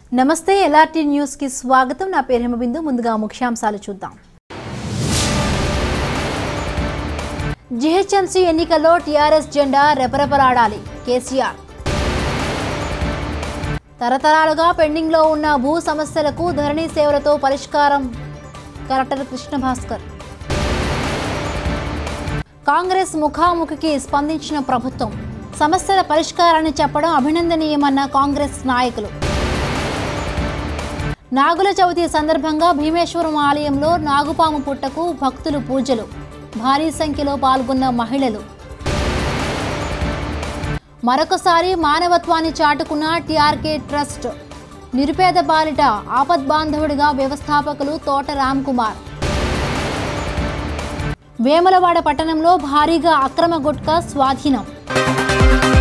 నమస్తే LRT news కి స్వాగతం నా పేరు హిమబిందు ముందుగా ముఖ్యాంశాలు చూద్దాం జిహెచ్ఎంసీ ఎన్నికల్లో టీఆర్ఎస్ జెండా రెపరెపలాడాలి కేసీఆర్ తరతరాలుగా పెండింగ్లో ఉన్న భూ సమస్యలకు ధరణి సేవలతో పరిష్కారం కలెక్టర్ కృష్ణ భాస్కర్ కాంగ్రెస్ ముఖాముఖికి స్పందించిన ప్రభుత్వం సమస్యల పరిష్కారాన్ని చెప్పడం అభినందనీయమన్న కాంగ్రెస్ నాయకులు నాగుల చవితి సందర్భంగా భీమేశ్వరం ఆలయంలో నాగుపాము పుట్టకు భక్తులు పూజలు భారీ సంఖ్యలో పాల్గొన్న మహిళలు మరొకసారి మానవత్వాన్ని చాటుకున్న టీఆర్కే ట్రస్ట్ నిరుపేద బాలిట ఆపద్బాంధవుడిగా వ్యవస్థాపకులు తోట రామ్ కుమార్ వేములవాడ పట్టణంలో భారీగా అక్రమ గుట్కా స్వాధీనం